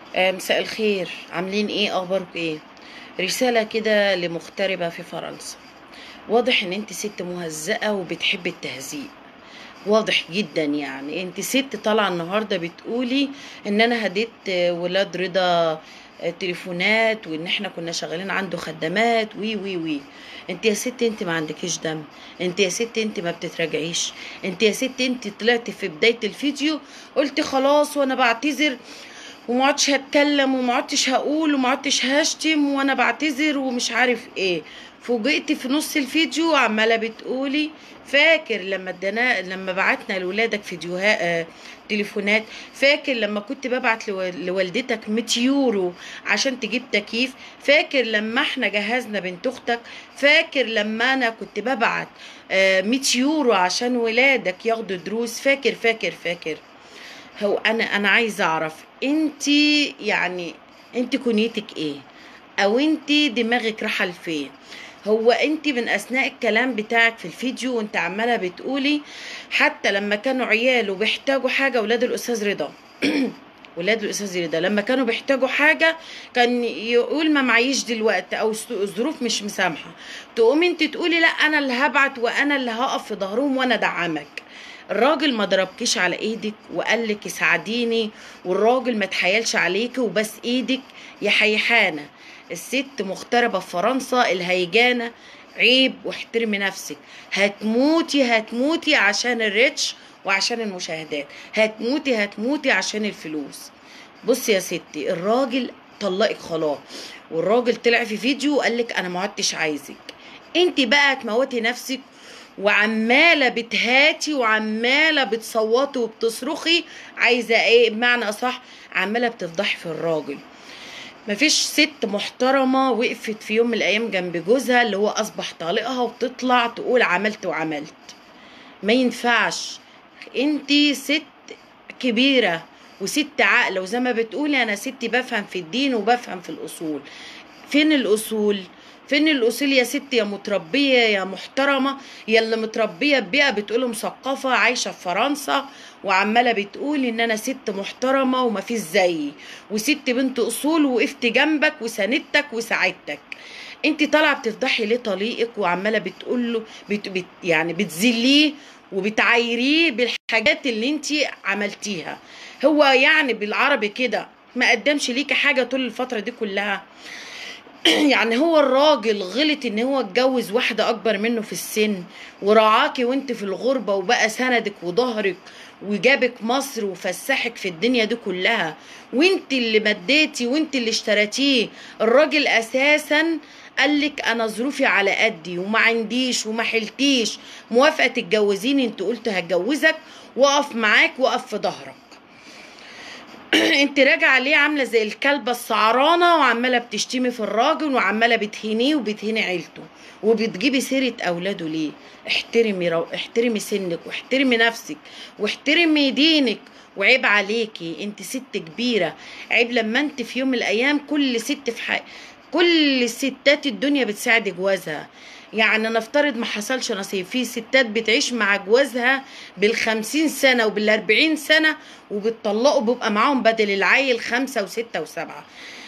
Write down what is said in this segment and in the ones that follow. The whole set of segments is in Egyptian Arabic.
آه، مساء الخير عاملين ايه اخبارك ايه رسالة كده لمغتربة في فرنسا واضح ان انت ست مهزأة وبتحب التهزيء واضح جدا يعني انت ست طالعة النهاردة بتقولي ان انا هديت آه، ولاد رضا آه، تليفونات وان احنا كنا شغالين عنده خدامات وي وي وي انت يا ست انت ما عندكيش دم انت يا ست انت ما بتتراجعيش انت يا ست انت طلعت في بداية الفيديو قلت خلاص وانا بعتذر وما عدتش هتكلم وما عدتش هقول وما عدتش هشتم وانا بعتذر ومش عارف ايه فوجئت في نص الفيديو عماله بتقولي فاكر لما ادانا لما بعتنا لولادك فيديوهات آه تليفونات فاكر لما كنت ببعت لو- لوالدتك 100 يورو عشان تجيب تكييف فاكر لما احنا جهزنا بنت اختك فاكر لما انا كنت ببعت آه 100 يورو عشان ولادك ياخدوا دروس فاكر فاكر فاكر هو انا انا عايزه اعرف انت يعني انت كنيتك ايه او انت دماغك رايحه لفين هو انت من اثناء الكلام بتاعك في الفيديو وانت عماله بتقولي حتى لما كانوا عياله بيحتاجوا حاجه ولاد الاستاذ رضا ولاد الاستاذ رضا لما كانوا بيحتاجوا حاجه كان يقول ما معيش دلوقتي او الس- الظروف مش مسامحه تقوم انت تقولي لا انا اللي هبعت وانا اللي هقف في ظهرهم وانا ادعمك الراجل ما ضربكيش على ايدك وقال لك ساعديني والراجل ما تحايلش عليكي وبس ايدك يا حيحانه الست مغتربه في فرنسا الهيجانه عيب واحترمي نفسك هتموتي هتموتي عشان الريتش وعشان المشاهدات هتموتي هتموتي عشان الفلوس بصي يا ستي الراجل طلقك خلاص والراجل طلع في فيديو وقال لك انا ما عدتش عايزك انت بقى تموتي نفسك وعماله بتهاتي وعماله بتصوتي وبتصرخي عايزه ايه بمعنى اصح عماله بتفضحي في الراجل مفيش ست محترمة وقفت في يوم من الأيام جنب جوزها اللي هو أصبح طالقها وبتطلع تقول عملت وعملت ما ينفعش انتي ست كبيرة وست عاقلة وزي ما بتقولي أنا ستي بفهم في الدين وبفهم في الأصول فين الأصول؟ فين الأصول يا ست يا متربية يا محترمة يا اللي متربية ببيئة بتقول مثقفة عايشة في فرنسا وعمالة بتقول إن أنا ست محترمة ومفيش زيي وست بنت أصول وقفت جنبك وساندتك وساعدتك انت طالعه بتفضحي ليه طليقك وعماله بتقول له بت بت يعني بتذليه وبتعايريه بالحاجات اللي انت عملتيها هو يعني بالعربي كده ما قدمش ليكي حاجه طول الفتره دي كلها يعني هو الراجل غلط ان هو اتجوز واحده اكبر منه في السن وراعاكي وانت في الغربه وبقى سندك وظهرك وجابك مصر وفسحك في الدنيا دي كلها وانت اللي مديتي وانت اللي اشتريتيه الراجل اساسا قالك انا ظروفي على قدي وما عنديش وما حلتيش موافقه تتجوزيني انت قلت هتجوزك واقف معاك واقف في ظهرك انت راجعه ليه عامله زي الكلبه السعرانه وعماله بتشتمي في الراجل وعماله بتهينيه وبتهيني عيلته وبتجيبي سيره اولاده ليه احترمي رو... احترمي سنك واحترمي نفسك واحترمي دينك وعيب عليكي انت ست كبيره عيب لما انت في يوم من الايام كل ست في حق كل ستات الدنيا بتساعد جوازها يعني نفترض ما حصلش نصيب في ستات بتعيش مع جوازها بالخمسين سنة وبالأربعين سنة وبتطلقوا بيبقى معاهم بدل العيل خمسة وستة وسبعة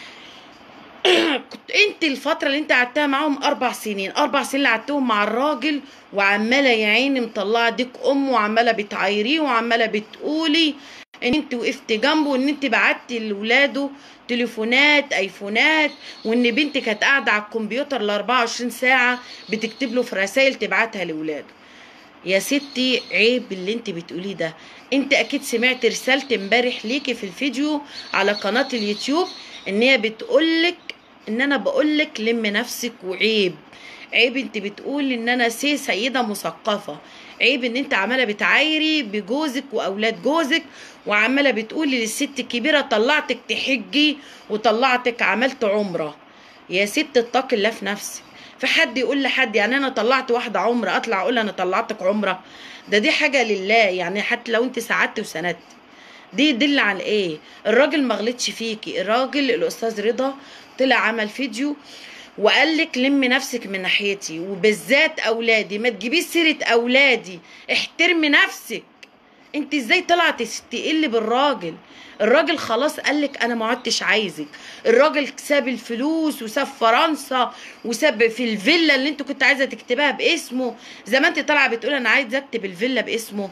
كنت انت الفترة اللي انت قعدتها معاهم أربع سنين أربع سنين اللي قعدتهم مع الراجل وعمالة يا عيني مطلعة ديك أم وعمالة بتعايريه وعمالة بتقولي ان انت وقفت جنبه وان انت بعتي لاولاده تليفونات ايفونات وان بنتك كانت قاعده على الكمبيوتر ال 24 ساعه بتكتب له في رسائل تبعتها لاولاده يا ستي عيب اللي انت بتقوليه ده انت اكيد سمعت رسالة امبارح ليكي في الفيديو على قناة اليوتيوب ان هي بتقولك ان انا بقولك لم نفسك وعيب عيب انت بتقول ان انا سي سيدة مثقفة عيب ان انت عمالة بتعايري بجوزك واولاد جوزك وعمالة بتقولي للست الكبيرة طلعتك تحجي وطلعتك عملت عمرة يا ست اتقي الله في نفسك في حد يقول لحد يعني انا طلعت واحده عمره اطلع اقول انا طلعتك عمره ده دي حاجه لله يعني حتى لو انت ساعدت وسندت دي يدل على ايه الراجل ما غلطش فيكي الراجل الاستاذ رضا طلع عمل فيديو وقال لك لمي نفسك من ناحيتي وبالذات اولادي ما تجيبيش سيره اولادي احترمي نفسك انت ازاي طلعت تقل بالراجل الراجل خلاص قالك انا ما عدتش عايزك الراجل ساب الفلوس وساب فرنسا وساب في الفيلا اللي انت كنت عايزه تكتبها باسمه زي ما انت طالعه بتقول انا عايزه اكتب الفيلا باسمه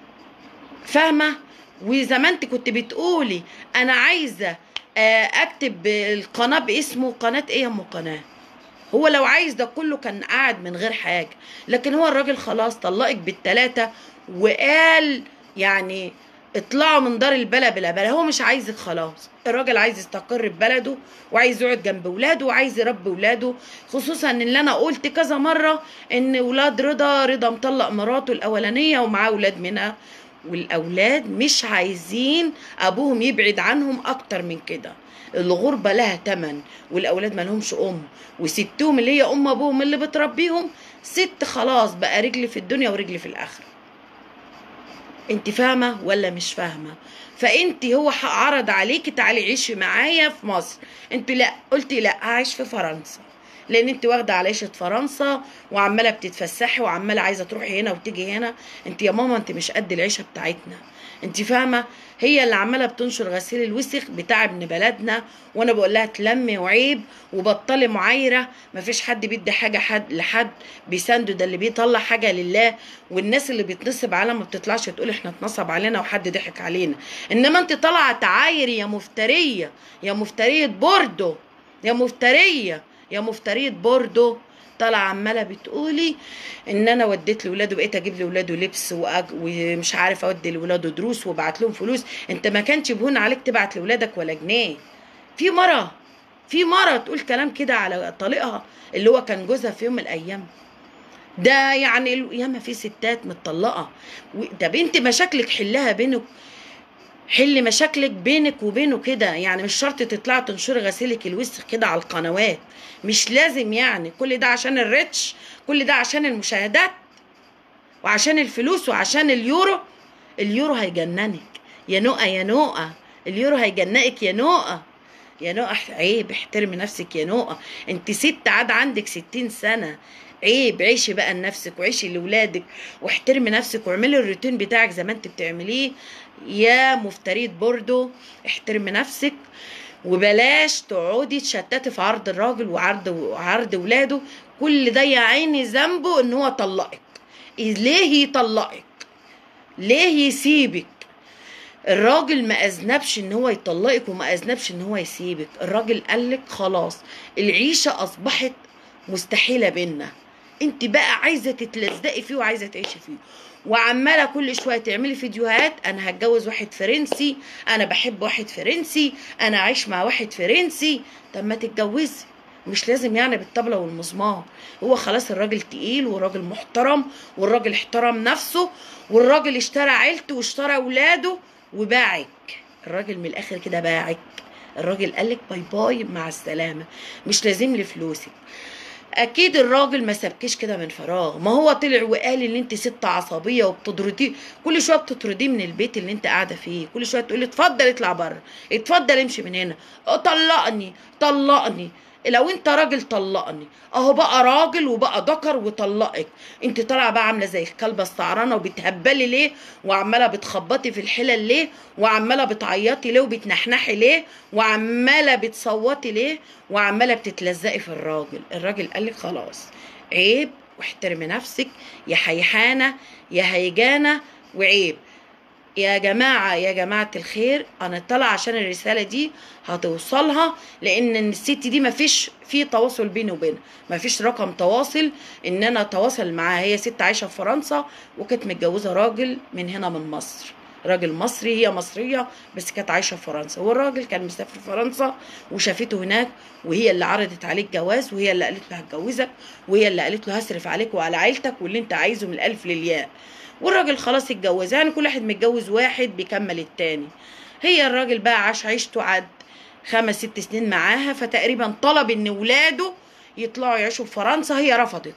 فاهمه وزي ما انت كنت بتقولي انا عايزه آه، اكتب القناه باسمه قناه ايه يا ام قناه هو لو عايز ده كله كان قاعد من غير حاجه لكن هو الراجل خلاص طلقك بالتلاته وقال يعني اطلعوا من دار البلا بلا بلا هو مش عايزك خلاص الراجل عايز يستقر في بلده وعايز يقعد جنب ولاده وعايز يربي ولاده خصوصا ان اللي انا قلت كذا مره ان ولاد رضا رضا مطلق مراته الاولانيه ومعاه ولاد منها والاولاد مش عايزين ابوهم يبعد عنهم اكتر من كده الغربة لها تمن والأولاد ما لهمش أم وستهم اللي هي أم أبوهم اللي بتربيهم ست خلاص بقى رجل في الدنيا ورجل في الآخرة انت فاهمة ولا مش فاهمة فانت هو عرض عليكي تعالي عيشي معايا في مصر انت لا قلتي لا هعيش في فرنسا لان انت واخده على عيشه فرنسا وعماله بتتفسحي وعماله عايزه تروحي هنا وتيجي هنا انت يا ماما انت مش قد العيشه بتاعتنا انت فاهمه هي اللي عماله بتنشر غسيل الوسخ بتاع ابن بلدنا وانا بقول لها تلمي وعيب وبطلي معايره مفيش حد بيدي حاجه حد لحد بيسانده ده اللي بيطلع حاجه لله والناس اللي بيتنصب عليها ما بتطلعش تقول احنا اتنصب علينا وحد ضحك علينا انما انت طالعه تعاير يا مفتريه يا مفتريه بوردو يا مفتريه يا مفتريه بوردو طالعه عماله بتقولي ان انا وديت لاولاده بقيت اجيب لاولاده لبس وأج... ومش عارفه اودي لاولاده دروس وابعت لهم فلوس انت ما كانش بهون عليك تبعت لاولادك ولا جنيه في مره في مره تقول كلام كده على طليقها اللي هو كان جوزها في يوم من الايام ده يعني ياما في ستات متطلقه طب انت مشاكلك حلها بينك حل مشاكلك بينك وبينه كده يعني مش شرط تطلع تنشري غسيلك الوسخ كده على القنوات مش لازم يعني كل ده عشان الريتش كل ده عشان المشاهدات وعشان الفلوس وعشان اليورو اليورو هيجننك يا نقى يا نقى اليورو هيجننك يا نقى يا نقى عيب احترمي نفسك يا نقى انت ست عاد عندك ستين سنة عيب عيشي بقى لنفسك وعيشي لاولادك واحترمي نفسك واعملي الروتين بتاعك زي ما انت بتعمليه يا مفترية بوردو احترمي نفسك وبلاش تقعدي تشتتي في عرض الراجل وعرض وعرض ولاده كل ده يا عيني ذنبه ان هو طلقك ليه يطلقك ليه يسيبك الراجل ما اذنبش ان هو يطلقك وما اذنبش ان هو يسيبك الراجل قالك خلاص العيشه اصبحت مستحيله بينا انت بقى عايزه تتلزقي فيه وعايزه تعيشي فيه وعماله كل شويه تعملي فيديوهات انا هتجوز واحد فرنسي انا بحب واحد فرنسي انا عايش مع واحد فرنسي طب ما تتجوزي مش لازم يعني بالطبلة والمزمار هو خلاص الراجل تقيل والراجل محترم والراجل احترم نفسه والراجل اشترى عيلته واشترى اولاده وباعك الراجل من الاخر كده باعك الراجل قالك باي باي مع السلامه مش لازم لي فلوسك اكيد الراجل ما سابكيش كده من فراغ ما هو طلع وقال ان انت ست عصبيه وبتطرديه كل شويه بتطرديه من البيت اللي انت قاعده فيه كل شويه تقولي اتفضل اطلع بره اتفضل امشي من هنا طلقني طلقني لو انت راجل طلقني اهو بقى راجل وبقى ذكر وطلقك انت طالعه بقى عامله زي الكلبه السعرانه وبتهبلي ليه وعماله بتخبطي في الحلل ليه وعماله بتعيطي ليه وبتنحنحي ليه وعماله بتصوتي ليه وعماله بتتلزقي في الراجل الراجل قالك خلاص عيب واحترمي نفسك يا حيحانه يا هيجانه وعيب يا جماعة يا جماعة الخير أنا طالعة عشان الرسالة دي هتوصلها لأن الست دي مفيش في تواصل بيني وبينها مفيش رقم تواصل إن أنا أتواصل معاها هي ست عايشة في فرنسا وكانت متجوزة راجل من هنا من مصر راجل مصري هي مصرية بس كانت عايشة في فرنسا والراجل كان مسافر فرنسا وشافته هناك وهي اللي عرضت عليه الجواز وهي اللي قالت له هتجوزك وهي اللي قالت له هصرف عليك وعلى عيلتك واللي انت عايزه من الألف للياء والراجل خلاص اتجوز يعني كل واحد متجوز واحد بيكمل التاني هي الراجل بقى عاش عيشته عد خمس ست سنين معاها فتقريبا طلب ان ولاده يطلعوا يعيشوا في فرنسا هي رفضت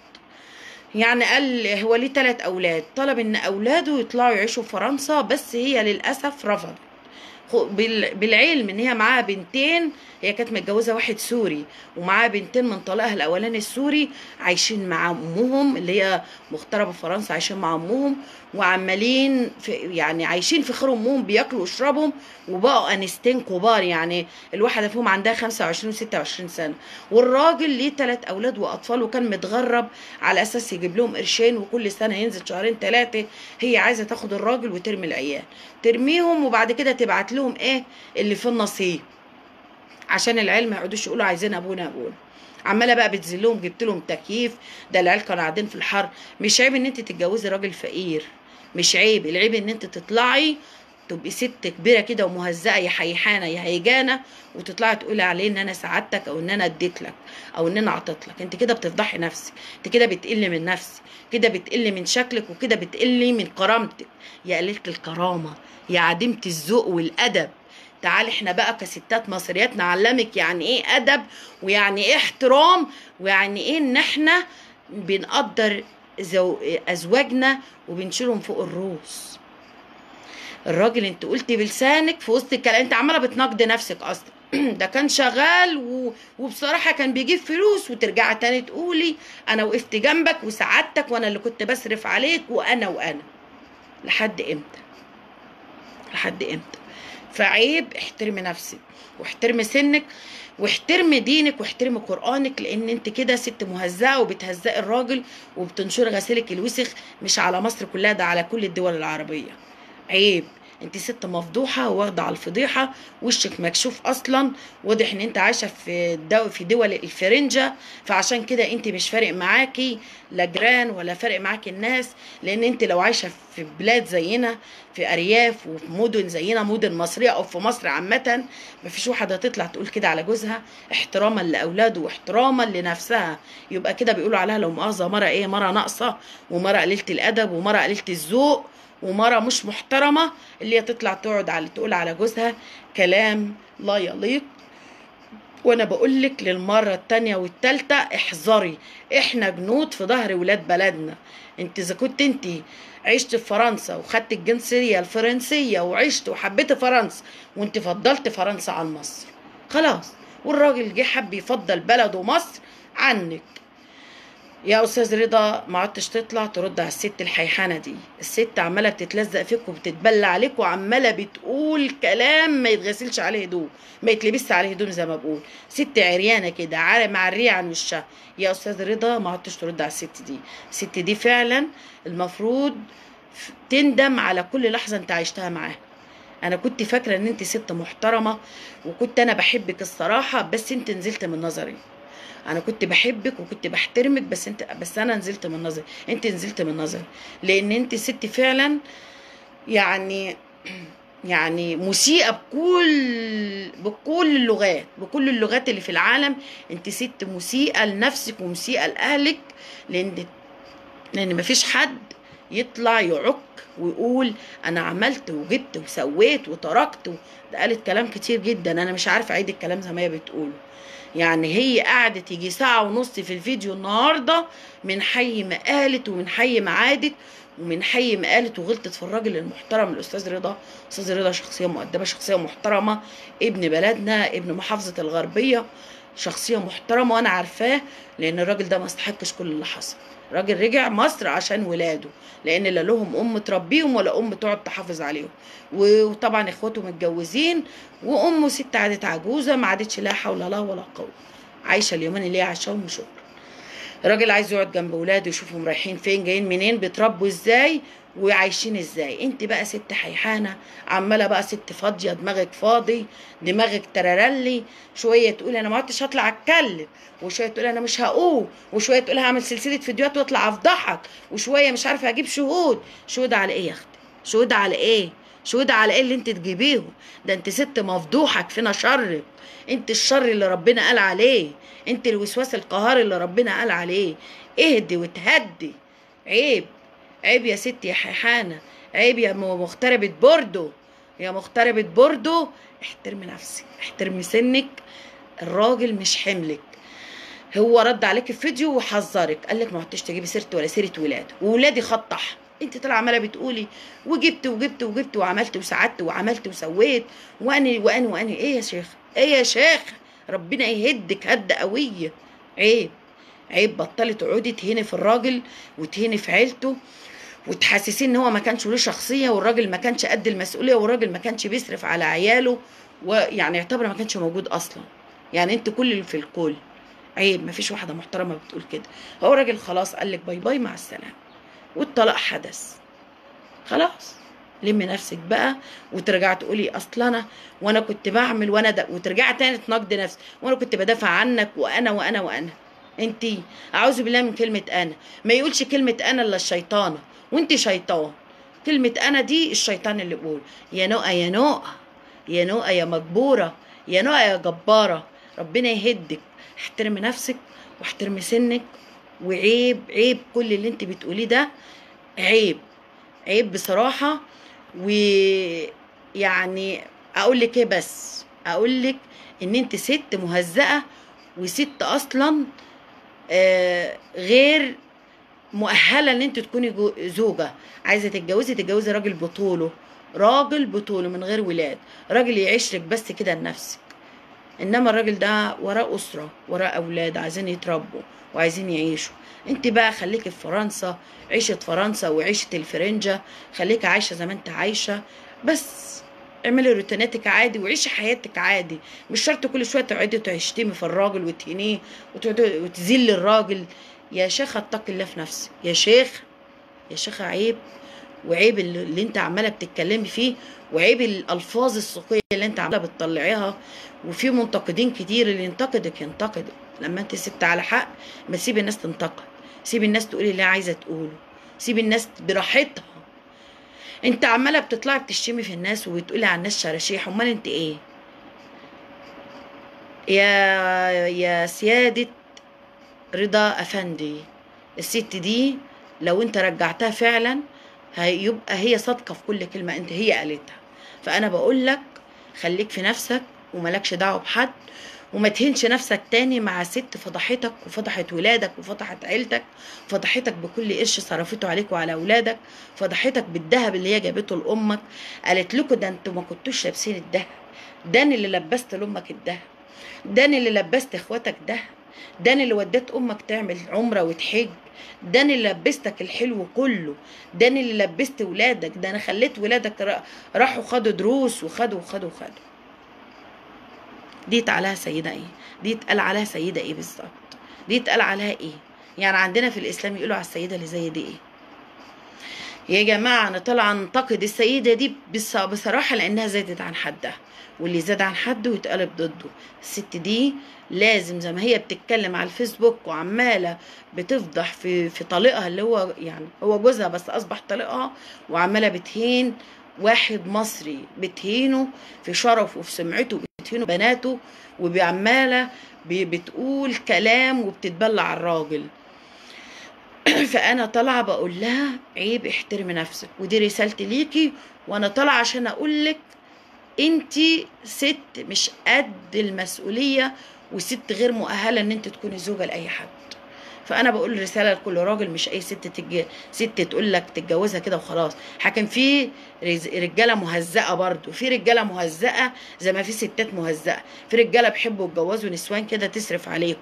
يعني قال هو ليه ثلاث اولاد طلب ان اولاده يطلعوا يعيشوا في فرنسا بس هي للاسف رفضت خو- بال- بالعلم ان هي معاها بنتين هي كانت متجوزه واحد سوري ومعاها بنتين من طليقها الاولاني السوري عايشين مع امهم اللي هي مغتربه في فرنسا عايشين مع امهم وعمالين في يعني عايشين في خير امهم بياكلوا ويشربوا وبقوا انستين كبار يعني الواحده فيهم عندها 25 و26 سنه والراجل ليه ثلاث اولاد واطفال وكان متغرب على اساس يجيب لهم قرشين وكل سنه ينزل شهرين ثلاثه هي عايزه تاخد الراجل وترمي العيال ترميهم وبعد كده تبعت لهم ايه اللي في النصيب عشان العيال ما يقعدوش يقولوا عايزين ابونا ابونا عماله بقى بتذلهم جبت لهم تكييف ده العيال كانوا قاعدين في الحر مش عيب ان انت تتجوزي راجل فقير مش عيب العيب ان انت تطلعي تبقي ست كبيره كده ومهزأه يا حيحانه يا هيجانه وتطلعي تقولي عليه ان انا ساعدتك او ان انا اديت لك او ان انا اعطيت لك انت كده بتفضحي نفسك انت كده بتقلي من نفسك كده بتقلي من شكلك وكده بتقلي من كرامتك يا قليله الكرامه يا عديمه الذوق والادب تعالي احنا بقى كستات مصريات نعلمك يعني ايه ادب ويعني ايه احترام ويعني ايه ان احنا بنقدر زو... ازواجنا وبنشيلهم فوق الروس الراجل انت قلتي بلسانك في وسط الكلام انت عماله بتناقضي نفسك اصلا ده كان شغال و... وبصراحه كان بيجيب فلوس وترجعي تاني تقولي انا وقفت جنبك وساعدتك وانا اللي كنت بصرف عليك وانا وانا لحد امتى لحد امتى فعيب احترمي نفسك واحترمي سنك واحترمي دينك واحترمي قرآنك لأن أنت كده ست مهزأة وبتهزئي الراجل وبتنشري غسيلك الوسخ مش على مصر كلها ده على كل الدول العربية عيب انت ست مفضوحة واخدة على الفضيحة وشك مكشوف اصلا واضح ان انت عايشة في دو في دول الفرنجة فعشان كده انت مش فارق معاكي لا جيران ولا فارق معاكي الناس لان انت لو عايشة في بلاد زينا في ارياف وفي مدن زينا مدن مصرية او في مصر عامة مفيش واحدة تطلع تقول كده على جوزها احتراما لاولاده واحتراما لنفسها يبقى كده بيقولوا عليها لو مؤاخذة مرة ايه مرة ناقصة ومرة قليلة الادب ومرة قليلة الذوق ومرة مش محترمة اللي هي تطلع تقعد على تقول على جوزها كلام لا يليق وانا بقول لك للمره التانية والتالتة احذري احنا جنود في ظهر ولاد بلدنا انت اذا كنت انت عشت في فرنسا وخدت الجنسيه الفرنسيه وعشت وحبيت فرنسا وانت فضلت فرنسا عن مصر خلاص والراجل جه حب يفضل بلده مصر عنك يا استاذ رضا ما عدتش تطلع ترد على الست الحيحانه دي الست عماله بتتلزق فيك وبتتبلى عليك وعماله بتقول كلام ما يتغسلش عليه هدوم ما يتلبسش عليه هدوم زي ما بقول ست عريانه كده عارة معريه عن وشها يا استاذ رضا ما عدتش ترد على الست دي الست دي فعلا المفروض تندم على كل لحظه انت عشتها معاها انا كنت فاكره ان انت ست محترمه وكنت انا بحبك الصراحه بس انت نزلت من نظري انا كنت بحبك وكنت بحترمك بس انت بس انا نزلت من نظري انت نزلت من نظري لان انت ست فعلا يعني يعني مسيئه بكل بكل اللغات بكل اللغات اللي في العالم انت ست مسيئه لنفسك ومسيئه لاهلك لان لان مفيش حد يطلع يعك ويقول انا عملت وجبت وسويت وتركت و... ده قالت كلام كتير جدا انا مش عارفه اعيد الكلام زي ما هي بتقوله يعني هي قعدت يجي ساعة ونص في الفيديو النهاردة من حي ما قالت ومن حي ما عادت ومن حي ما قالت وغلطت في الراجل المحترم الأستاذ رضا أستاذ رضا شخصية مؤدبة شخصية محترمة ابن بلدنا ابن محافظة الغربية شخصية محترمة وأنا عارفاه لأن الراجل ده ما استحقش كل اللي حصل راجل رجع مصر عشان ولاده لان لا لهم ام تربيهم ولا ام تقعد تحافظ عليهم وطبعا اخواته متجوزين وامه ست عادت عجوزه ما عادتش لا حول لها ولا قوه عايشه اليومين اللي هي عايشاهم وشكرا الراجل عايز يقعد جنب ولاده يشوفهم رايحين فين جايين منين بيتربوا ازاي وعايشين ازاي انت بقى ست حيحانه عماله بقى ست فاضيه دماغك فاضي دماغك تررلي شويه تقول انا ما عدتش هطلع اتكلم وشويه تقول انا مش هقوم وشويه تقول هعمل سلسله فيديوهات واطلع افضحك وشويه مش عارفه اجيب شهود شهود على ايه يا اختي شهود على ايه شهود على ايه اللي انت تجيبيهم ده انت ست مفضوحه كفينا شرك انت الشر اللي ربنا قال عليه انت الوسواس القهار اللي ربنا قال عليه اهدي وتهدي عيب عيب يا ستي يا حيحانه عيب يا مغتربة بوردو يا مغتربة بوردو احترمي نفسك احترمي سنك الراجل مش حملك هو رد عليك في فيديو وحذرك قال لك ما عدتش تجيبي سيرته ولا سيره ولاده وولادي خط احمر انت طالعه عماله بتقولي وجبت وجبت وجبت وعملت وساعدت وعملت وسويت وانا وانا وانا ايه يا شيخ ايه يا شيخ ربنا يهدك هده قويه عيب عيب بطلي تقعدي تهيني في الراجل وتهيني في عيلته وتحسسيه ان هو ما كانش له شخصيه والراجل ما كانش قد المسؤوليه والراجل ما كانش بيصرف على عياله ويعني يعتبر ما كانش موجود اصلا يعني انت كل اللي في الكل عيب ما فيش واحده محترمه بتقول كده هو راجل خلاص قال لك باي باي مع السلامه والطلاق حدث خلاص لمي نفسك بقى وترجعي تقولي اصل انا وانا كنت بعمل وانا ده وترجعي تاني تنقدي نفسك وانا كنت بدافع عنك وانا وانا وانا انتي اعوذ بالله من كلمه انا ما يقولش كلمه انا الا الشيطانه وانت شيطان كلمه انا دي الشيطان اللي بيقول يا نقى يا نقى يا نقى يا مجبوره يا نقى يا جباره ربنا يهدك احترمي نفسك واحترمي سنك وعيب عيب كل اللي انت بتقوليه ده عيب عيب بصراحه ويعني اقول لك ايه بس اقول لك ان انت ست مهزأه وست اصلا آه غير مؤهله ان انت تكوني جو- زوجه عايزه تتجوزي تتجوزي راجل بطوله راجل بطوله من غير ولاد راجل يعيش لك بس كده لنفسك انما الراجل ده وراه اسره وراه اولاد عايزين يتربوا وعايزين يعيشوا انت بقى خليكي في فرنسا عيشه فرنسا وعيشه الفرنجه خليكي عايشه زي ما انت عايشه بس اعملي روتيناتك عادي وعيشي حياتك عادي مش شرط كل شويه تقعدي تشتمي في الراجل وتهينيه وتقعدي وتذلي الراجل يا شيخه اتقي الله في نفسك يا شيخ يا شيخه عيب وعيب اللي اللي انت عماله بتتكلمي فيه وعيب الالفاظ السوقيه اللي انت عماله بتطلعيها وفي منتقدين كتير اللي ينتقدك ينتقدك لما انت ست على حق ما تسيب الناس تنتقد سيب الناس تقول اللي هي عايزه تقوله سيب الناس براحتها انت عماله بتطلعي بتشتمي في الناس وبتقولي على الناس شراشيح امال انت ايه يا يا سياده رضا افندي الست دي لو انت رجعتها فعلا هيبقى هي صادقه في كل كلمه انت هي قالتها فانا بقول لك خليك في نفسك وملكش دعوه بحد وما تهنش نفسك تاني مع ست فضحتك وفضحت ولادك وفضحت عيلتك فضحتك بكل قرش صرفته عليك وعلى اولادك فضحتك بالذهب اللي هي جابته لامك قالت لكم ده انتوا ما كنتوش لابسين الذهب ده أنا اللي لبست لامك الذهب ده أنا اللي لبست اخواتك ده ده أنا اللي وديت امك تعمل عمره وتحج ده أنا اللي لبستك الحلو كله ده أنا اللي لبست ولادك ده انا خليت ولادك را- راحوا خدوا دروس وخدوا وخدوا وخدوا دي اتقال عليها سيدة ايه دي اتقال عليها سيدة ايه بالظبط دي اتقال عليها ايه يعني عندنا في الاسلام يقولوا على السيدة اللي زي دي ايه يا جماعة أنا طالعة أنتقد السيدة دي بص- بصراحة لأنها زادت عن حدها واللي زاد عن حده يتقلب ضده الست دي لازم زي ما هي بتتكلم على الفيسبوك وعمالة بتفضح في في طليقها اللي هو يعني هو جوزها بس أصبح طليقها وعمالة بتهين واحد مصري بتهينه في شرفه وفي سمعته بتهينه بناته وبعمالة ب- بتقول كلام وبتتبلع على الراجل فانا طالعه بقول لها عيب احترمي نفسك ودي رسالتي ليكي وانا طالعه عشان اقول لك انت ست مش قد المسؤوليه وست غير مؤهله ان انت تكوني زوجه لاي حد فانا بقول رساله لكل راجل مش اي ست تج... ست تقول لك تتجوزها كده وخلاص حكم في رز- رجاله مهزأه برضو في رجاله مهزأه زي ما في ستات مهزأه في رجاله بيحبوا يتجوزوا نسوان كده تصرف عليهم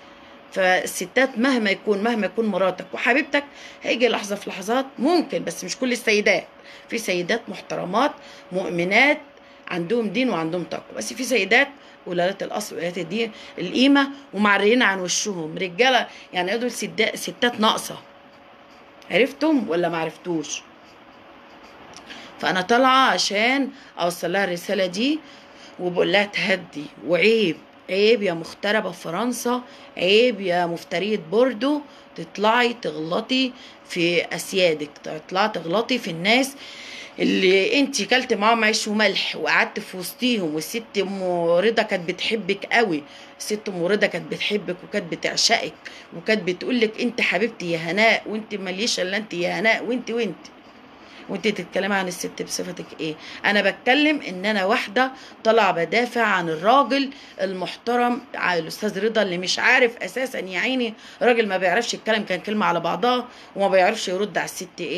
فالستات مهما يكون مهما يكون مراتك وحبيبتك هيجي لحظه في لحظات ممكن بس مش كل السيدات في سيدات محترمات مؤمنات عندهم دين وعندهم تقوى بس في سيدات ولادات الاصل ولادات الدين القيمه ومعريين عن وشهم رجاله يعني دول ستات ستات ناقصه عرفتم ولا ما عرفتوش فانا طالعه عشان اوصل لها الرساله دي وبقول لها تهدي وعيب عيب يا مغتربه في فرنسا عيب يا مفتريه بوردو تطلعي تغلطي في اسيادك تطلعي تغلطي في الناس اللي انت كلت معاهم عيش وملح وقعدت في وسطيهم والست ام رضا كانت بتحبك قوي الست ام رضا كانت بتحبك وكانت بتعشقك وكانت بتقول لك انت حبيبتي يا هناء وانت ماليش الا انت يا هناء وانت وانت وانت تتكلمي عن الست بصفتك ايه انا بتكلم ان انا واحده طالعه بدافع عن الراجل المحترم على الاستاذ رضا اللي مش عارف اساسا يا عيني راجل ما بيعرفش يتكلم كان كلمه على بعضها وما بيعرفش يرد على الست ايه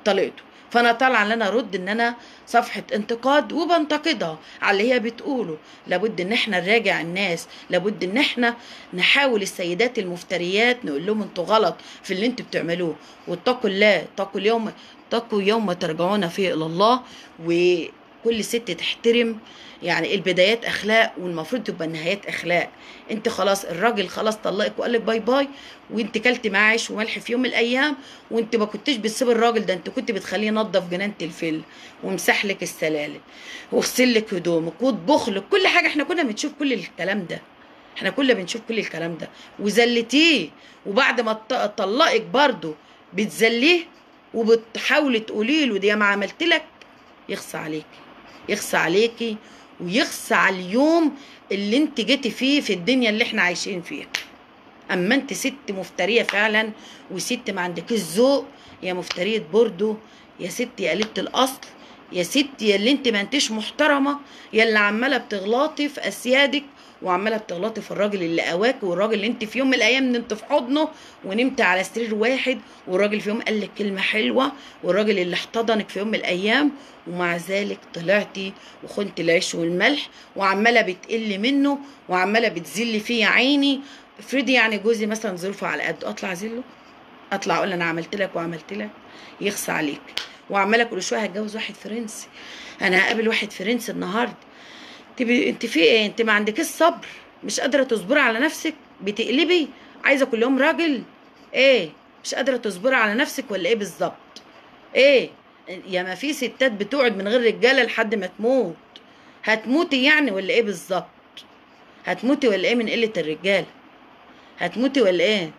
طليقته فانا طالعه ان انا ارد ان انا صفحه انتقاد وبنتقدها على اللي هي بتقوله لابد ان احنا نراجع الناس لابد ان احنا نحاول السيدات المفتريات نقول لهم انتوا غلط في اللي انتوا بتعملوه واتقوا الله اتقوا اليوم اتقوا يوم ترجعون فيه الى الله وكل ست تحترم يعني البدايات اخلاق والمفروض تبقى النهايات اخلاق انت خلاص الراجل خلاص طلقك وقال لك باي باي وانت كلت معاه عيش وملح في يوم من الايام وانت ما كنتش بتسيب الراجل ده انت كنت بتخليه ينظف جنانه الفل ومسح لك السلالم وغسل لك هدومك وطبخ لك كل حاجه احنا كنا بنشوف كل الكلام ده احنا كنا بنشوف كل الكلام ده وذلتيه وبعد ما ط- طلقك برضه بتذليه وبتحاولي تقولي له دي ما عملت لك يخصى عليكي يخصى عليكي ويخصى على اليوم اللي انت جيتي فيه في الدنيا اللي احنا عايشين فيها اما انت ست مفتريه فعلا وست ما عندكيش ذوق يا مفتريه بوردو يا ست يا قليله الاصل يا ست يا اللي انت ما انتش محترمه يا اللي عماله بتغلطي في اسيادك وعماله بتغلطي في الراجل اللي قواك والراجل اللي انت في يوم من الايام نمت في حضنه ونمت على سرير واحد والراجل في يوم قال لك كلمه حلوه والراجل اللي احتضنك في يوم من الايام ومع ذلك طلعتي وخنت العيش والملح وعماله بتقلي منه وعماله بتذلي فيه يا عيني افرضي يعني جوزي مثلا ظروفه على قده اطلع ذله اطلع اقول انا عملت لك وعملت لك يخصى عليك وعماله كل شويه هتجوز واحد فرنسي انا هقابل واحد فرنسي النهارده انت انت في ايه انت ما عندكيش صبر مش قادره تصبري على نفسك بتقلبي عايزه كل يوم راجل ايه مش قادره تصبري على نفسك ولا ايه بالظبط ايه يا ما في ستات بتقعد من غير رجاله لحد ما تموت هتموتي يعني ولا ايه بالظبط هتموتي ولا ايه من قله الرجاله هتموتي ولا ايه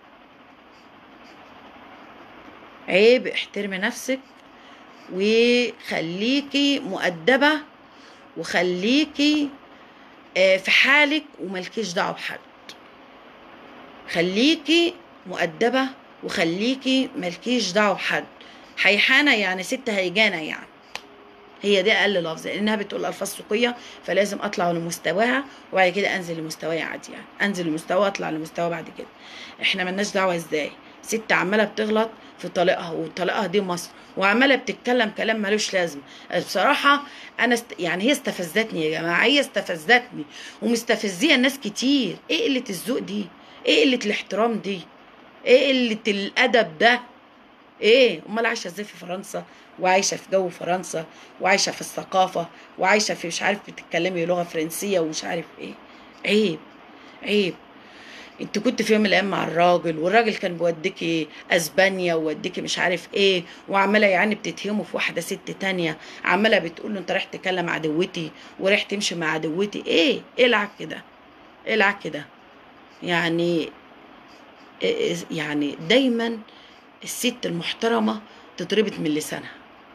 عيب احترمي نفسك وخليكي مؤدبة وخليكي آه، في حالك وملكيش دعوة بحد خليكي مؤدبة وخليكي ملكيش دعوة بحد حيحانة يعني ست هيجانة يعني هي دي اقل لفظ لانها بتقول الفاظ سوقيه فلازم اطلع لمستواها وبعد كده انزل لمستواي عادي يعني انزل لمستوى اطلع لمستوى بعد كده احنا ملناش دعوه ازاي ست عماله بتغلط في طليقها وطليقها دي مصر وعماله بتتكلم كلام ملوش لازمه بصراحه انا است... يعني هي استفزتني يا جماعه هي استفزتني ومستفزيه الناس كتير ايه قله الذوق دي ايه قله الاحترام دي ايه قله الادب ده ايه امال عايشه ازاي في فرنسا وعايشه في جو فرنسا وعايشه في الثقافه وعايشه في مش عارف بتتكلمي لغه فرنسيه ومش عارف ايه عيب عيب انت كنت في يوم من الايام مع الراجل والراجل كان بيوديكي اسبانيا ووديكي مش عارف ايه وعماله يعني بتتهمه في واحده ست تانية عماله بتقول له انت رايح تكلم عدوتي ورايح تمشي مع عدوتي ايه ايه العك كده ايه العك كده يعني إيه- يعني دايما الست المحترمه تتربط من لسانها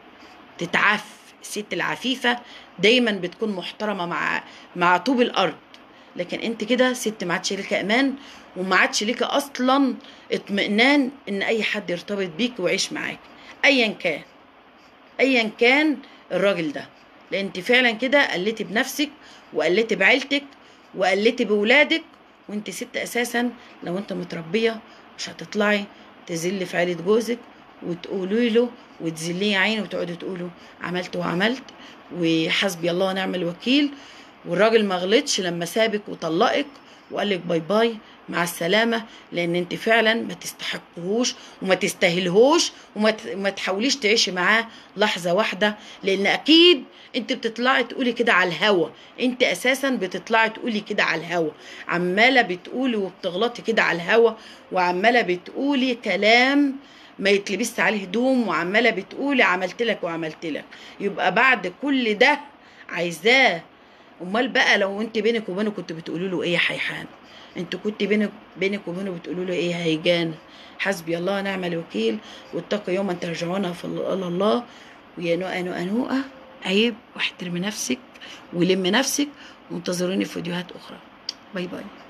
تتعف الست العفيفه دايما بتكون محترمه مع مع طوب الارض لكن انت كده ست ما عادش ليك امان وما عادش ليك اصلا اطمئنان ان اي حد يرتبط بيك ويعيش معاك ايا كان ايا كان الراجل ده لان انت فعلا كده قلتي بنفسك وقلتي بعيلتك وقلتي بولادك وانت ست اساسا لو انت متربيه مش هتطلعي تذلي في عيله جوزك وتقولي له وتذليه عينه وتقعدوا تقولوا عملت وعملت وحسبي الله ونعم الوكيل والراجل ما غلطش لما سابك وطلقك وقال لك باي باي مع السلامة لأن أنت فعلا ما تستحقهوش وما تستاهلهوش وما ت- ما تحاوليش تعيشي معاه لحظة واحدة لأن أكيد أنت بتطلعي تقولي كده على الهوا أنت أساسا بتطلعي تقولي كده على الهوا عمالة بتقولي وبتغلطي كده على الهوا وعمالة بتقولي كلام ما يتلبس عليه هدوم وعمالة بتقولي عملت لك وعملت لك يبقى بعد كل ده عايزاه امال بقى لو انت بينك وبينه كنت بتقولوا له ايه يا حيحان انت كنت بينك بينك وبينه بتقولوا له ايه يا هيجان حسبي الله ونعم الوكيل واتقوا يوما ترجعون في الله الله ويا نوءة نوءة نوءة عيب واحترمي نفسك ولمي نفسك وانتظروني في فيديوهات اخرى باي باي